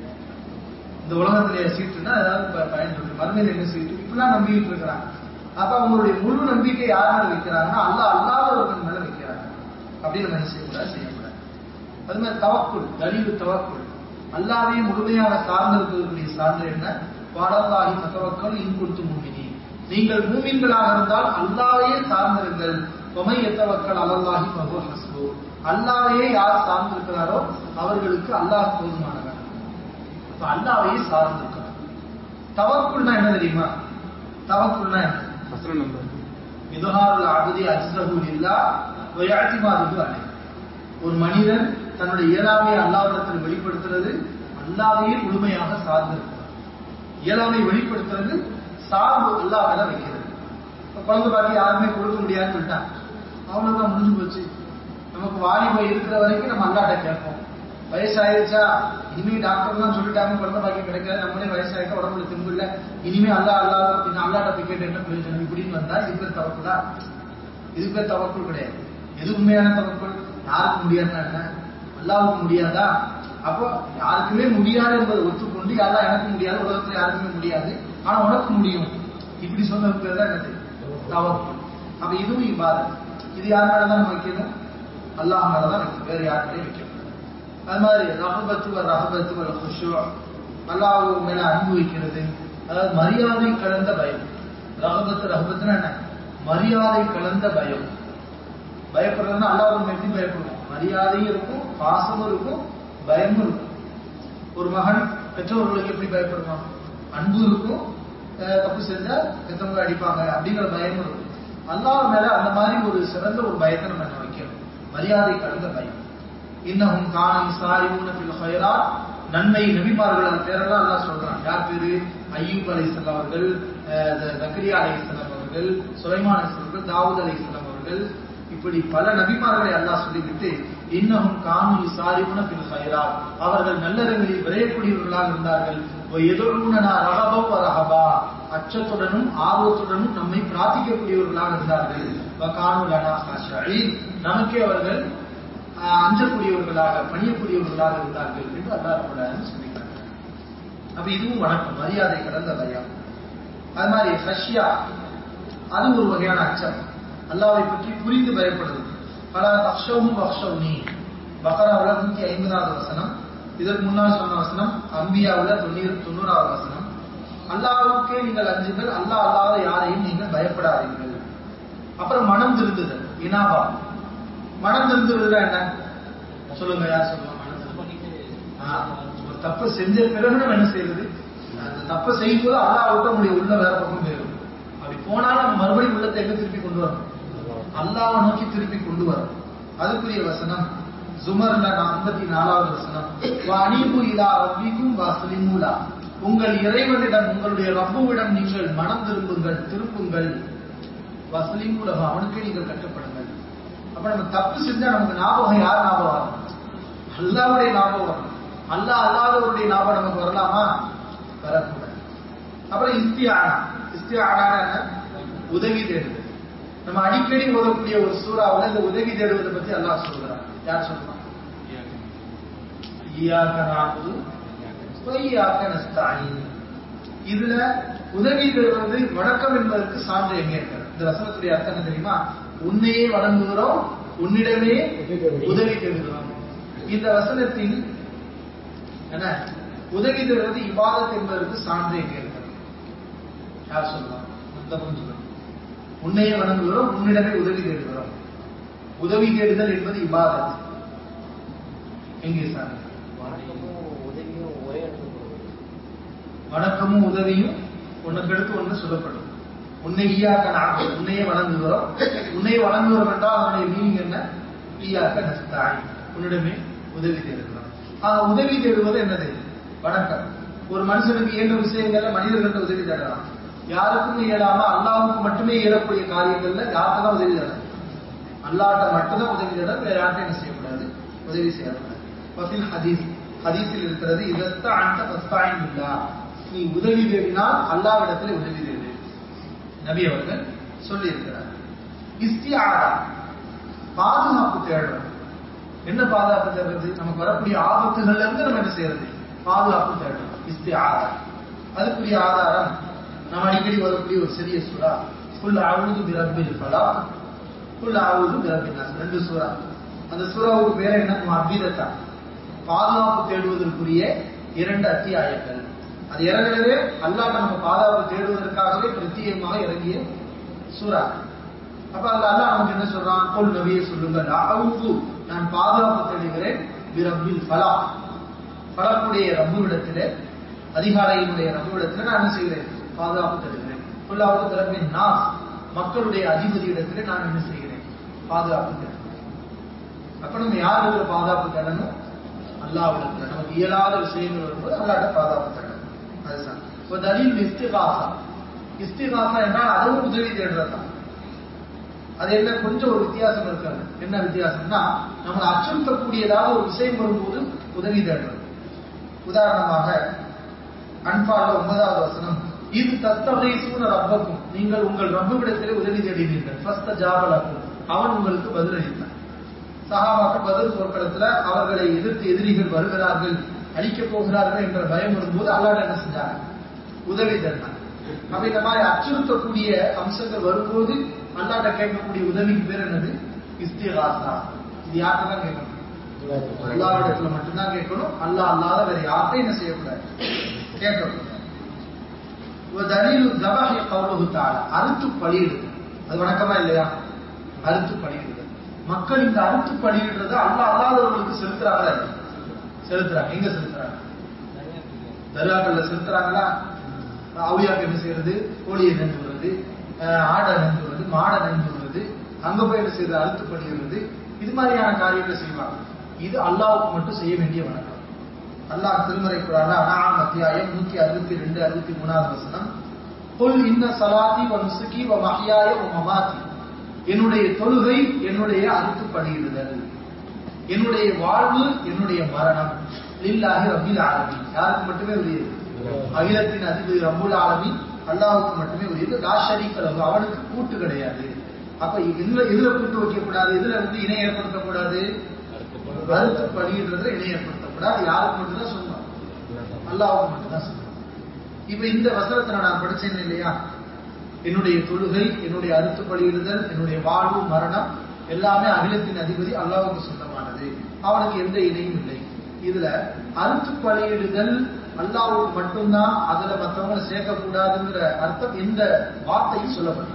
இந்த உலகத்திலே சீட்டுனா ஏதாவது ப- பயன் இருக்கு மறுமையில என்ன சீட்டு இப்படிலாம் நம்பிக்கிட்டு இருக்கிறாங்க அப்ப அவங்களுடைய முழு நம்பிக்கை யார் மேல வைக்கிறாங்கன்னா அல்லாஹ் அல்லாதவர்கள் மேல வைக்கிறாங்க அப்படி நம்ம என்ன செய்யக்கூடாது செய்யக்கூடாது அது மாதிரி தவக்குள் தலிவு தவக்குள் அல்லாவே முழுமையாக சார்ந்திருக்கக்கூடிய சார்ந்து என்ன பாடல்லாஹி தவக்கல் இன்குத்து முமினி நீங்கள் மூமின்களாக இருந்தால் அல்லாவையே சார்ந்திருங்கள் பொமை எத்தவக்கல் அலல்லாஹி பகு ஹஸ்பு அல்லாவையே யார் சார்ந்திருக்கிறாரோ அவர்களுக்கு அல்லாஹ் போதுமானவர் அப்ப அல்லாவையே சார்ந்திருக்கிறார் தவக்குள்னா என்ன தெரியுமா தவக்குள்னா என்ன வசனம் நம்பர் மிதுஹாருல் அபதி அஜ்ரஹு இல்லா வயாத்திமாதுகு அலை ஒரு மனிதன் தன்னுடைய இயலாமையை அல்லாவிடத்தில் வெளிப்படுத்துறது அல்லாவையே முழுமையாக சார்ந்திருக்கிறார் இயலாமை வெளிப்படுத்துறது சார்பு அல்லாஹ் மேல வைக்கிறது இப்ப குழந்தை பாக்கி யாருமே கொடுக்க முடியாதுன்னு சொல்லிட்டான் அவ்வளவுதான் முடிஞ்சு போச்சு நமக்கு வாலிபம் இருக்கிற வரைக்கும் நம்ம அல்லாட்ட கேட்போம் வயசாயிருச்சா இனிமே டாக்டர்லாம் சொல்லிட்டாங்க குழந்தை பாக்கி கிடைக்காது நம்மளே வயசாயிருக்க உடம்புல தெம்பு இல்ல இனிமே அல்லா அல்லா அப்படின்னு அல்லாட்ட போய் கேட்டு என்ன பிரயோஜனம் இப்படின்னு வந்தா இது பேர் தவக்குதா இது பேர் தவக்குள் கிடையாது எது உண்மையான தவக்குள் யாருக்கு முடியாதுன்னா என்ன அல்லாவுக்கு முடியாதா அப்போ யாருக்குமே முடியாது என்பதை ஒத்துக்கொண்டு யாரா எனக்கு முடியாது உலகத்துல யாருக்குமே முடியாது ஆனா உனக்கு முடியும் இப்படி சொன்ன பேர் தான் என்னது தவக்குள் அப்ப இதுவும் இபாதத் இது யார் மேலதான் நம்ம வைக்கணும் அல்லாஹ் மேலதான் வைக்கணும் வேற யார்கிட்டயும் வைக்கணும் அது மாதிரி ரஹபத்து ரஹபத்து வல் குஷு அல்லாஹ் மேல அன்பு வைக்கிறது அதாவது மரியாதை கலந்த பயம் ரஹபத்து ரஹபத்துனா என்ன மரியாதை கலந்த பயம் பயப்படுறதுன்னா அல்லாஹ் எப்படி பயப்படுவோம் மரியாதையும் இருக்கும் பாசமும் இருக்கும் பயமும் இருக்கும் ஒரு மகன் பெற்றோர்களுக்கு எப்படி பயப்படுவான் அன்பு இருக்கும் அஹ் தப்பு செஞ்சா பெற்றவங்க அடிப்பாங்க அப்படிங்கிற பயமும் இருக்கும் அல்லாஹ் மேல அந்த மாதிரி ஒரு சிறந்த ஒரு பயத்தை நம்ம என்ன வைக்கணும் மரியாதை கலந்த பயம் இன்னமும் காணம் சாரிமுன பில் ஹைராத் நன்மை நபிமார்கள் அந்த பேரெல்லாம் அல்லாஹ் சொல்றான் யார் பேரு ஐயூப் அலைஹிஸ்ஸலாம் அவர்கள் அஹ் த- ஜக்கரியா அலைஹிஸ்ஸலாம் அவர்கள் சுலைமான் அலைஹிஸ்ஸலாம் அவர்கள் தாவூத் அலைஹிஸ்ஸலாம் அவர்கள் இப்படி பல நபிமார்களை அல்லாஹ் சொல்லிவிட்டு இன்னமும் காணு சாரிமுன பில் ஹைராத் அவர்கள் நல்லறங்களில் விரையக்கூடியவர்களாக இருந்தார்கள் எதிர்நா ரகபம் ரஹபா அச்சத்துடனும் ஆர்வத்துடனும் நம்மை பிரார்த்திக்கக்கூடியவர்களாக இருந்தார்கள் காணு லனா ஹாஷியின். நமக்கே அவர்கள் ஆஹ் அஞ்சக்கூடியவர்களாக பணியக்கூடியவர்களாக இருந்தார்கள் என்று அல்லாஹ் கூட சொல்லிக்கிறாங்க அப்ப இதுவும் வணக்கம் மரியாதை கடந்த பயம் அது மாதிரி ஹஷ்யா அது ஒரு வகையான அச்சம் அல்லாவை பற்றி புரிந்து பயப்படுது பல தக்ஷவும் பக்ஷவுனி பக்கராவுல நூத்தி ஐம்பதாவது வசனம் இதற்கு முன்னால் சொன்ன வசனம் அம்பியாவுல தொண்ணூறு தொண்ணூறாவது வசனம் அல்லாஹ்வுக்கே நீங்கள் அஞ்சுங்கள் அல்லாஹ் அல்லாத யாரையும் நீங்கள் பயப்படாதீர்கள் அப்புறம் மனம் திருந்துதல் இனாபா மனம் திருந்துறதுல என்ன சொல்லுங்க யார் சொல்லுங்க மனம் திருந்துதல். ஆ, ஒரு தப்பு செஞ்ச பிறகு நம்ம என்ன செய்யறது அந்த தப்பை செய்யும் போது அல்லாஹ் விட்டு நம்முடைய உள்ள வேற பக்கம் போயிடும் அப்படி போனாலும் நம்ம மறுபடியும் உள்ளத்தை எங்க திருப்பி கொண்டு வரணும் அல்லாஹ்வை நோக்கி திருப்பி கொண்டு வரணும் அதுக்குரிய வசனம் ஜுமர்ல நான் ஐம்பத்தி நாலாவது வசனம் வாணிபு இலா ரப்பிக்கும் வாசலிமூலா உங்கள் இறைவனிடம் உங்களுடைய ரப்புவிடம் நீங்கள் மனம் திரும்புங்கள் திரும்புங்கள் வசலின் உலகம் அவனுக்கே நீங்கள் கட்டுப்படுங்கள் அப்ப நம்ம தப்பு செஞ்சா நமக்கு ஞாபகம் யார் ஞாபகம் வரும் அல்லாவுடைய ஞாபகம் வரும் அல்லாஹ் அல்லாதவருடைய ஞாபகம் நமக்கு வரலாமா வரக்கூடாது அப்புறம் இஸ்தியானா இஸ்தியானா என்ன உதவி தேடுதல் நம்ம அடிக்கடி ஓதக்கூடிய ஒரு சூறாவுல இந்த உதவி தேடுவதை பத்தி அல்லாஹ் சொல்றான் யார் சொல்றான் ஈயாக்க நாபுது வையாக்க நஸ்தாயின் இதுல உதவி தேடுவது வணக்கம் என்பதற்கு சான்று எங்க இருக்கிறது இந்த வசனத்துடைய அர்த்தம் என்ன தெரியுமா உன்னையே வணங்குகிறோம் உன்னிடமே உதவி தேடுகிறோம் இந்த வசனத்தில் என்ன உதவி தேடுவது இபாதத் என்பதற்கு சான்று எங்க இருக்கிறது யார் சொல்லலாம் முத்தமும் சொல்லணும் உன்னையே வணங்குகிறோம் உன்னிடமே உதவி தேடுகிறோம் உதவி தேடுதல் என்பது இபாதத் எங்கே சார் வணக்கமும் உதவியும் ஒண்ணுக்கு எடுத்து ஒண்ணு சொல்லப்படும் உன்னை ஈயாக்க நாங்கள் உன்னையே வணங்குகிறோம் உன்னையே வணங்குகிறோம் என்றால் அதனுடைய மீனிங் என்ன ஈயாக்க நஸ்தாய் உன்னிடமே உதவி தேடுகிறோம் ஆக உதவி தேடுவது என்னது வணக்கம் ஒரு மனுஷனுக்கு இயன்ற விஷயங்கள்ல மனிதர்கள்ட்ட உதவி தேடலாம் யாருக்கும் இயலாம அல்லாவுக்கு மட்டுமே இயலக்கூடிய காரியங்கள்ல யாருக்கு தான் உதவி தேடலாம் அல்லாட்ட மட்டும்தான் உதவி தேட வேற யார்ட்டும் என்ன செய்யக்கூடாது உதவி செய்யக்கூடாது வஃபில் ஹதீஸ் ஹதீஸில் இருக்கிறது இதத்த அந்த பஸ்தாயின் இல்லா நீ உதவி தேடினால் அல்லாவிடத்தில் உதவி தேடு நபி அவர்கள் சொல்லி இருக்கிறார் இஸ்தியாரா பாதுகாப்பு தேடுறது என்ன பாதுகாப்பு தேடுறது நமக்கு வரக்கூடிய ஆபத்துகள்ல இருந்து நம்ம என்ன செய்யறது பாதுகாப்பு தேடுறோம் இஸ்தியாரா அதுக்குரிய ஆதாரம் நம்ம அடிக்கடி வரக்கூடிய ஒரு சிறிய சூறா குல் அவுது பிரபில் ஃபலா குல் அவுது பிரபில் நாஸ் ரெண்டு சூறா அந்த சூறாவுக்கு பேர் என்ன அபிதத்தா பாதுகாப்பு தேடுவதற்குரிய இரண்டு அத்தியாயங்கள் அது இறங்குறதே அல்லாட்ட நம்ம பாதுகாப்பு தேடுவதற்காகவே பிரத்யேகமாக இறங்கிய சூறா அப்ப அதுல அல்லாஹ் நமக்கு என்ன சொல்றான் கொல் நபியை சொல்லுங்கள் அவுது நான் பாதுகாப்பு தேடுகிறேன் பிரபில் ஃபலா பலருடைய ரப்புவிடத்திலே அதிகாரியினுடைய ரப்புவிடத்திலே நான் என்ன செய்கிறேன் பாதுகாப்பு தருகிறேன் கொல்லாவது பிறப்பின் நாஸ் மக்களுடைய அதிபதியிடத்திலே நான் என்ன செய்கிறேன் பாதுகாப்பு தருகிறேன் அப்ப நம்ம யாருக்கு பாதுகாப்பு தரணும் அல்லாவிடத்துல நமக்கு இயலாத விஷயங்கள் வரும்போது அல்லாட்ட பாதுகாப்பு தரணும் அதுதான் இப்போ தலீல் இஸ்திகாசா இஸ்திகாசா என்றால் அதுவும் உதவி தேடுறதுதான் அது என்ன கொஞ்சம் ஒரு வித்தியாசம் இருக்காது என்ன வித்தியாசம்னா நம்மளை அச்சுறுத்தக்கூடியதாக ஒரு விஷயம் வரும்போது உதவி தேடுறது உதாரணமாக அன்பால ஒன்பதாவது வசனம் இது தத்தகை சூன ரப்பக்கும் நீங்கள் உங்கள் ரப்புவிடத்திலே உதவி தேடினீர்கள் ஃபஸ்த ஜாபலாக்கும் அவன் உங்களுக்கு பதிலளித்தான் சகாபாக்கள் பதில் போர்க்களத்துல அவர்களை எதிர்த்து எதிரிகள் வருகிறார்கள் அழிக்கப் போகிறார்கள் என்ற பயம் வரும்போது அல்லாட என்ன செஞ்சாங்க உதவி தந்தாங்க அப்ப இந்த மாதிரி அச்சுறுத்தக்கூடிய அம்சங்கள் வரும்போது அல்லாட்ட கேட்கக்கூடிய உதவிக்கு பேர் என்னது இஸ்திகாசா இது யார்கிட்ட தான் கேட்கணும் அல்லாவிடத்துல மட்டும்தான் கேட்கணும் அல்லா அல்லாத வேற யார்கிட்டையும் என்ன செய்யக்கூடாது கேட்கக்கூடாது தலீலு தபஹி கவுலுஹு தஆலா அறுத்து பலியிடுது அது வணக்கமா இல்லையா அறுத்து பலியிடுது மக்கள் இந்த அறுத்து பலியிடுறத அல்லாஹ் அல்லாதவர்களுக்கு செலுத்துறாங்களா இல்லையா? செலுத்துறாங்க எங்க செலுத்துறாங்க தர்காக்கள்ல செலுத்துறாங்களா அவுளியாக்கு என்ன செய்யறது கோழியை நெஞ்சு விடுறது அஹ் ஆடை நெஞ்சு விடுறது மாடை நெஞ்சு விடுறது அங்க போய் என்ன செய்யறது அறுத்து பலியிடுறது இது மாதிரியான காரியங்களை செய்வாங்க இது அல்லாவுக்கு மட்டும் செய்ய வேண்டிய வணக்கம் அல்லாஹ் திருமறை குரான் அனாம் அத்தியாயம் நூத்தி அறுபத்தி ரெண்டு அறுபத்தி மூணாவது வசனம் கொல் இன்ன சலாத்தி வ நுசுகி வ மஹ்யாய வ மமாத்தி என்னுடைய தொழுகை என்னுடைய அறுத்து பலியிடுதல் என்னுடைய வாழ்வு என்னுடைய மரணம் லில்லாஹி ரபில் ஆலமீன் யாருக்கு மட்டுமே உரியது அகிலத்தின் அதிபதி ரபுல் ஆலமீன் அல்லாஹ்வுக்கு மட்டுமே உரியது லா ஷரீக்க லஹு அவனுக்கு கூட்டு கிடையாது அப்ப இதுல இதுல கூட்டு வைக்கக்கூடாது இதுல வந்து இணை ஏற்படுத்தக்கூடாது அறுத்து பலியிடுறதுல இணை ஏற்படுத்தக்கூடாது யாருக்கு மட்டும்தான் சொல்லணும் அல்லாஹ்வுக்கு மட்டும்தான் சொல்லணும் இப்ப இந்த வசனத்தை நான் படிச்சேன் இல்லையா என்னுடைய தொழுகை என்னுடைய அறுத்து பலியிடுதல் என்னுடைய வாழ்வு மரணம் எல்லாமே அகிலத்தின் அதிபதி அல்லாஹ்வுக்கு சொந்தமானது அவனுக்கு எந்த இணையும் இல்லை இதுல அறுத்து பலியிடுதல் அல்லாஹ்வுக்கு மட்டும்தான் அதுல மற்றவங்களை சேர்க்கக்கூடாதுங்கிற அர்த்தம் இந்த வார்த்தையில் சொல்லப்படுது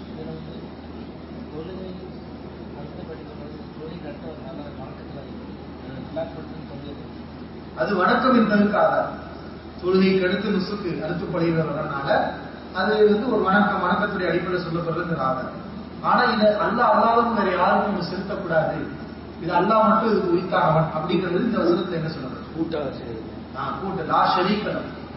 தொழுகை அடுத்தபடி தொழில் கட்டுறதுனால வணக்கத்தில் விளாட்படுத்துன்னு சொல்லியது அது வணக்கம் என்பதற்கு ஆதாரம் தொழுகைக்கு அடுத்து நுசுக்கு அடுத்து பலியிடுறதுனால அது வந்து ஒரு வணக்கம் வணக்கத்துடைய அடிப்படையில் சொல்லப்படுறது ஆதாரம் ஆனா இது அல்லாஹ் அல்லாவும் வேற யாருக்கும் நம்ம செலுத்தக்கூடாது இது அல்லாஹ் மட்டும் இதுக்கு உயிர்த்தானவன் அப்படிங்கிறது இந்த வசனத்துல என்ன சொல்லப்படுது கூட்டாக செய்யுது நான் கூட்டு லா ஷரீக்கலம்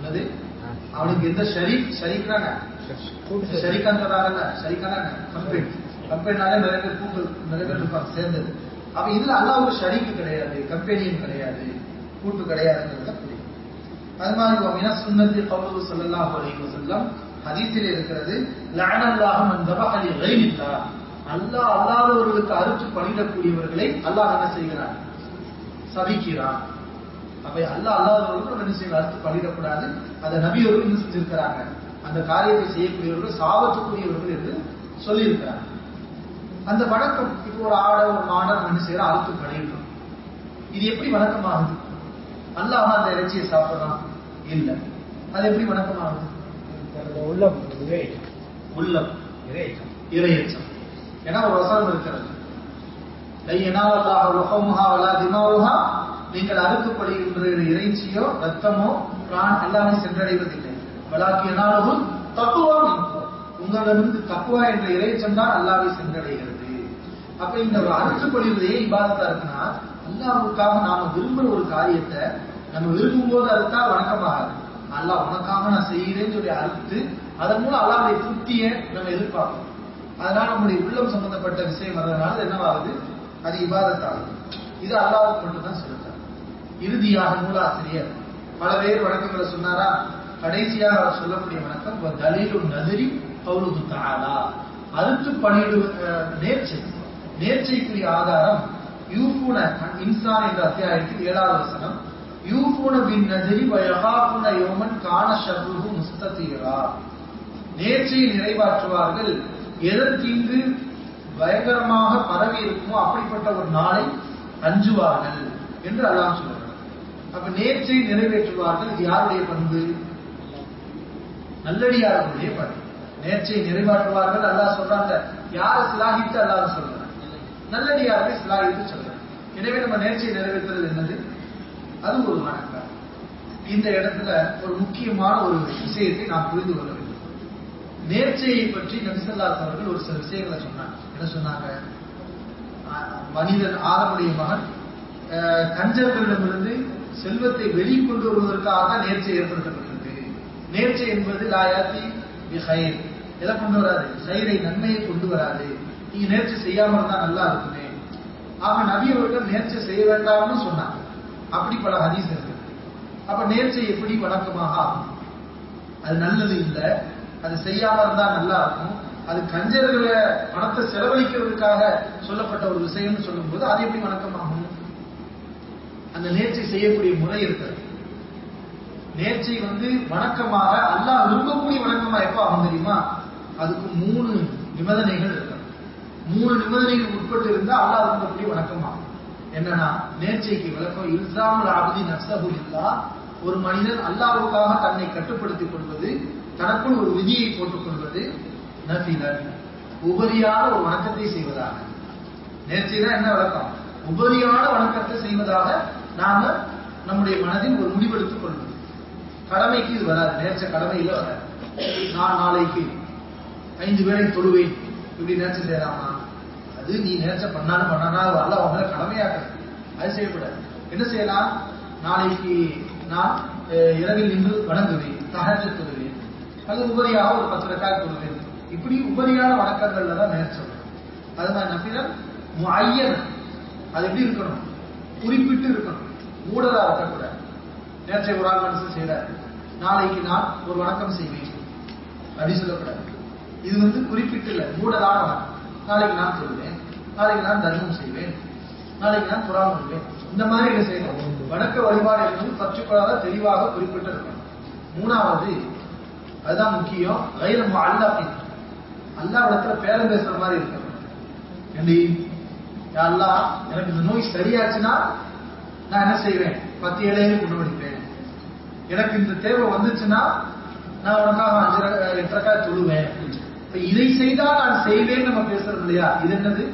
என்னது அவனுக்கு எந்த ஷரீக் ஷரீக்னாங்க ஷரிக்கான்னு சொல்றாங்கல்ல ஷரிக்கான கம்பெனி கம்பெனினாலே நிறைய பேர் கூட்டு நிறைய பேர் இருப்பாங்க சேர்ந்தது அப்ப இதுல அல்லாவுக்கு ஷரீக்கு கிடையாது கம்பெனியும் கிடையாது கூட்டு கிடையாதுங்கிறத புரியும் அது மாதிரி மின சுன்னத்தி கவுலு ஸல்லல்லாஹு அலைஹி வஸல்லம் ஹதீஸில் இருக்கிறது லஅனல்லாஹு மன் தபஹ லி கைரில்லாஹ் அல்லாஹ் அல்லாதவர்களுக்கு அறுத்து பணியிடக்கூடியவர்களை அல்லாஹ் என்ன செய்கிறான் சபிக்கிறான் அப்ப அல்லாஹ் அல்லாதவர்களுக்கு நம்ம என்ன செய்யணும் அறுத்து பணியிடக்கூடாது அதை நபியவர்கள் என்ன செஞ்சிருக்கிறாங்க அந்த காரியத்தை செய்யக்கூடியவர்கள் சாபத்துக்குரியவர்கள் என்று சொல்லியிருக்கிறாங்க அந்த வணக்கம் இப்போ ஒரு ஆடை ஒரு மாடை நம்ம என்ன செய்யறோம் அறுத்து பணியிடுறோம் இது எப்படி வணக்கமாகுது அல்லாஹ் அந்த இறைச்சியை சாப்பிடுறான் இல்ல அது எப்படி வணக்கமாகுது உள்ளம் உள்ளம் இறையச்சம் ஏன்னா ஒரு வசனம் இருக்கிறது லை யனாலல்லாஹு லுஹமுஹா வலா திமாவுஹா நீங்கள் அறுக்கப்படுகின்ற இறைச்சியோ ரத்தமோ பிரான் எல்லாமே சென்றடைவதில்லை வலாக்கி எனாலும் தக்குவா மின்கும். உங்களிடமிருந்து தக்குவா என்ற இறைச்சம் தான் அல்லாவை சென்றடைகிறது அப்ப இந்த ஒரு அறுக்கப்படுவதே இபாதத்தா இருக்குன்னா அல்லாவுக்காக நாம விரும்புற ஒரு காரியத்தை நம்ம விரும்பும் போது அறுத்தா வணக்கமாகாது அல்லாஹ் உனக்காக நான் செய்கிறேன்னு சொல்லி அறுத்து அதன் மூலம் அல்லாவுடைய திருப்தியை நம்ம எதிர்பார்க்கணும் அதனால நம்முடைய உள்ளம் சம்பந்தப்பட்ட விஷயம் வர்றதுனால அது என்னவாகுது அது இபாதத்தாகுது இது அல்லாவுக்கு மட்டும்தான் செலுத்தார் இறுதியாக நூலாசிரியர் பல பேர் வணக்கங்களை சொன்னாரா கடைசியாக அவர் சொல்லக்கூடிய வணக்கம் "வ தலீலுன் நதிரி கௌலுஹு தஆலா அறுத்து பணியிடு அஹ், நேர்ச்சை நேர்ச்சைக்குரிய ஆதாரம் யூஃபூன இன்சான் என்ற அத்தியாயத்தில் ஏழாவது வசனம் யூஃபூன பின் நதிரி வயகாபுன யோமன் காண ஷர்ருஹு முஸ்ததீரா நேர்ச்சையை நிறைவாற்றுவார்கள் எதன் தீங்கு பயங்கரமாக பரவி இருக்குமோ அப்படிப்பட்ட ஒரு நாளை அஞ்சுவார்கள் என்று அல்லாஹ் சொல்றார் அப்ப நேர்ச்சை நிறைவேற்றுவார்கள் இது யாருடைய பண்பு நல்லடியார்களுடைய பண்பு நேர்ச்சை நிறைவாற்றுவார்கள் அல்லாஹ் சொல்றாங்க யாரை சிலாகித்து அல்லாஹ் சொல்றாங்க நல்லடியார்களை சிலாகித்து சொல்றாங்க எனவே நம்ம நேர்ச்சை நிறைவேற்றுறது என்னது அது ஒரு வணக்கம் இந்த இடத்துல ஒரு முக்கியமான ஒரு விஷயத்தை நாம் புரிந்து கொள்ள வேண்டும் நேர்ச்சையை பற்றி நபிசல்லாஸ் அவர்கள் ஒரு சில விஷயங்களை சொன்னாங்க என்ன சொன்னாங்க ஆஹ் மனிதன் ஆதமுடைய மகன் ஆஹ் கஞ்சர்களிடமிருந்து செல்வத்தை வெளிக்கொண்டு வருவதற்காக நேர்ச்சை ஏற்படுத்தப்பட்டிருக்கு நேர்ச்சை என்பது லாயாத்தி ஹைர் எதை கொண்டு வராது ஹைரை நன்மையை கொண்டு வராது நீங்க நேர்ச்சை செய்யாம இருந்தா நல்லா இருக்குமே ஆக நபி அவர்கள் நேர்ச்சை செய்ய வேண்டாம்னு சொன்னாங்க அப்படி பல ஹதீஸ் இருக்கு அப்ப நேர்ச்சை எப்படி வணக்கமாக ஆகும் அது நல்லது இல்லை அது செய்யாம இருந்தா நல்லா இருக்கும் அது கஞ்சர்களை பணத்தை செலவழிக்கிறதுக்காக சொல்லப்பட்ட ஒரு விஷயம்னு சொல்லும்போது அது எப்படி வணக்கமாகும் அந்த நேர்ச்சை செய்யக்கூடிய முறை இருக்கிறது நேர்ச்சை வந்து வணக்கமாக அல்லாஹ் விரும்பக்கூடிய வணக்கமா எப்ப ஆகும் தெரியுமா அதுக்கு மூணு நிபந்தனைகள் இருக்கு மூணு நிபந்தனைகள் உட்பட்டு இருந்தா அல்லாஹ் விரும்பக்கூடிய வணக்கமாகும் என்னன்னா நேர்ச்சைக்கு விளக்கம் இல்சாமுல் அபதி நப்சஹு இல்லா ஒரு மனிதன் அல்லாஹ்வுக்காக தன்னை கட்டுப்படுத்திக் கொள்வது தனக்குள் ஒரு விதியை போட்டுக் கொள்வது நஃபிலன் உபரியான ஒரு வணக்கத்தை செய்வதாக நேர்ச்சைனா என்ன வழக்கம் உபரியான வணக்கத்தை செய்வதாக நாம நம்முடைய மனதில் ஒரு முடிவெடுத்துக் கொள்வது கடமைக்கு இது வராது நேர்ச்ச கடமையில வராது நான் நாளைக்கு ஐந்து பேரை தொழுவேன் இப்படி நேர்ச்சை செய்யலாமா அது நீ நேர்ச்சை பண்ணாலும் பண்ணனா அல்ல உங்களை கடமையாக்க அது செய்யக்கூடாது என்ன செய்யலாம் நாளைக்கு நான் அஹ், இரவில் நின்று வணங்குவேன் தகஜ தொழுவேன் அது உபரியாக ஒரு பத்து ரக்காய் தொழுவேன் இப்படி உபரியான வணக்கங்கள்ல தான் நேர்ச்சை வரும். அது மாதிரி நபிலன் முஐயன் அது எப்படி இருக்கணும் குறிப்பிட்டு இருக்கணும் மூடரா இருக்கக்கூடாது நேற்றைய ஒரு ஆள் மனுஷன் செய்யறாரு நாளைக்கு நான் ஒரு வணக்கம் செய்வேன் அப்படி சொல்லக்கூடாது இது வந்து குறிப்பிட்டு இல்லை மூடலான வணக்கம் நாளைக்கு நான் சொல்லுவேன் நாளைக்கு நான் தர்மம் செய்வேன் நாளைக்கு நான் குரான் சொல்வேன் இந்த மாதிரி என்ன செய்யணும் வணக்க வழிபாடு என்பது பற்றுக்கொள்ளாத தெளிவாக குறிப்பிட்டு இருக்கணும் மூணாவது அதுதான் முக்கியம் கைரம் அல்லாஹின் அல்லாஹ் இடத்துல பேரம் பேசுற மாதிரி இருக்கணும் ஏண்டி யா அல்லாஹ் எனக்கு இந்த நோய் சரியாச்சுன்னா நான் என்ன செய்வேன் பத்து ஏழையை கொண்டு வடிப்பேன் எனக்கு இந்த தேவை வந்துச்சுன்னா நான் உனக்காக அஞ்சு ர- எட்டு ரக்காய் தொழுவேன் இப்ப இதை செய்தால் நான் செய்வேன் நம்ம பேசுறோம் இல்லையா இது என்னது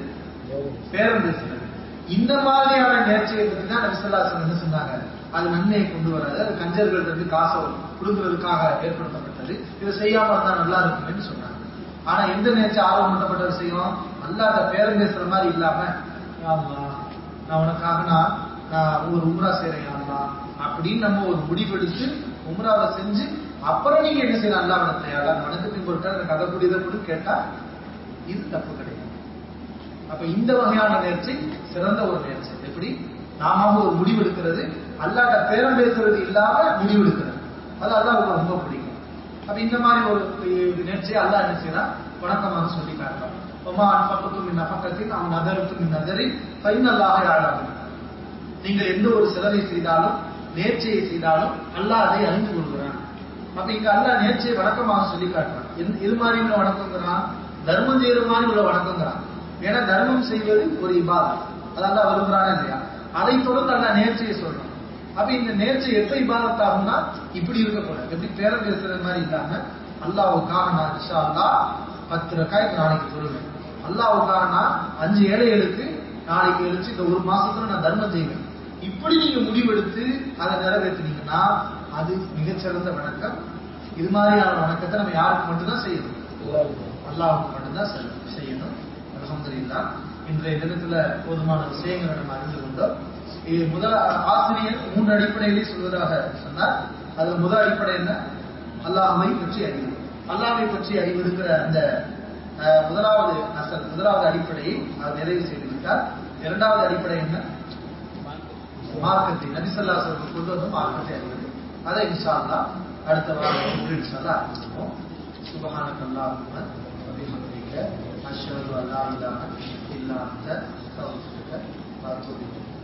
பேரம் பேசுறது இந்த மாதிரியான நேர்ச்சியை பற்றி தான் நபிசல்லாசன் என்ன சொன்னாங்க அது நன்மையை கொண்டு வராது அது கஞ்சர்கள் இருந்து காசை கொடுக்கறதுக்காக ஏற்படுத்தப்பட்டது இதை செய்யாம இருந்தா நல்லா இருக்கும்னு சொன்னாங்க ஆனா எந்த நேர்ச்சி ஆர்வமூட்டப்பட்ட விஷயம் அல்லாத பேரம் பேசுற மாதிரி இல்லாம "யா அல்லாஹ், நான் உனக்காக நான் நான் ஒரு உம்ரா செய்றேன் யா அல்லாஹ் அப்படின்னு நம்ம ஒரு முடிவெடுத்து உம்ராவை செஞ்சு அப்புறம் நீங்க என்ன செய்யலாம் அல்லாவிடத்தை அல்லாஹ் வணக்கத்தின் பொருட்கள் எனக்கு அதை கொடு இதை கொடு கேட்டா இது தப்பு கிடையாது அப்ப இந்த வகையான நேர்ச்சி சிறந்த ஒரு நேர்ச்சி எப்படி நாம ஒரு முடிவு எடுக்கிறது அல்லாட்ட பேரம் பேசுறது இல்லாம முடிவு எடுக்கிறது அது அல்லாஹ்வுக்கு ரொம்ப பிடிக்கும் அப்ப இந்த மாதிரி ஒரு நேர்ச்சியை அல்லாஹ் என்ன செய்யறான் வணக்கமாக சொல்லி காட்டுறான் ஒமா அன்பக்கத்தும் மின் நபக்கத்தின் அவன் நகரத்தும் மின் நகரி பைனல்லாக ஆடாகும் நீங்கள் எந்த ஒரு செலவை செய்தாலும் நேர்ச்சியை செய்தாலும் அல்லாஹ் அதை அறிந்து கொள்கிறான் அப்ப இங்க அல்லாஹ் நேர்ச்சியை வணக்கமாக சொல்லி காட்டுறான் எந்த- எது மாதிரி உள்ள வணக்கங்கிறான் தர்மம் செய்யற மாதிரி உள்ள வணக்கங்கிறான் ஏன்னா தர்மம் செய்வது ஒரு இபாதத் அது அல்லாஹ் விரும்புறானா இல்லையா அதை தொடர்ந்து அல்லாஹ் நேர்ச்சியை சொல்றான் அப்ப இந்த நேர்ச்சி எப்ப இபாதத் ஆகும்னா இப்படி இருக்கக்கூடாது எப்படி பேரம் பேசுறது மாதிரி இல்லாம அல்லாவுக்காக நான் இன்ஷா அல்லாஹ் பத்து ரக்காய்க்கு நாளைக்கு தொழுவேன் அல்லாவுக்காக நான் அஞ்சு ஏழைகளுக்கு நாளைக்கு எழுச்சு இந்த ஒரு மாசத்துல நான் தர்மம் செய்வேன் இப்படி நீங்க முடிவெடுத்து அதை நிறைவேற்றினீங்கன்னா அது மிகச்சிறந்த வணக்கம் இது மாதிரியான வணக்கத்தை நம்ம யாருக்கு மட்டும்தான் செய்யணும் அல்லாஹ்வுக்கு மட்டும்தான் செய்- செய்யணும் அல்ஹம்துலில்லாஹ் இன்றைய தினத்துல போதுமான விஷயங்களை நம்ம அறிந்து கொண்டோம் இது முதல் ஆசிரியர் மூன்று அடிப்படையிலே சொல்வதாக சொன்னார் அதுல முதல் அடிப்படை என்ன அல்லாஹ்வை பற்றி அறிவு அல்லாஹ்வை பற்றி அறிவெடுக்கிற அந்த அஹ், முதலாவது அசல் முதலாவது அடிப்படையை அவர் நிறைவு செய்து விட்டார் இரண்டாவது அடிப்படை என்ன மார்க்கத்தை நபிசல்லா சொல்றது கொண்டு வந்து மார்க்கத்தை அறிவது அதை இன்ஷா அல்லாஹ் அடுத்த வாரம் ஒன்று இன்ஷா அல்லாஹ் ஆரம்பிப்போம் சுபஹானக அல்லாஹும்ம வபிஹம்திக அஷ்ஹது அல்லா இலாஹ இல்லா அன்த அஸ்தக்ஃபிருக வ அத்தூபு இலைக்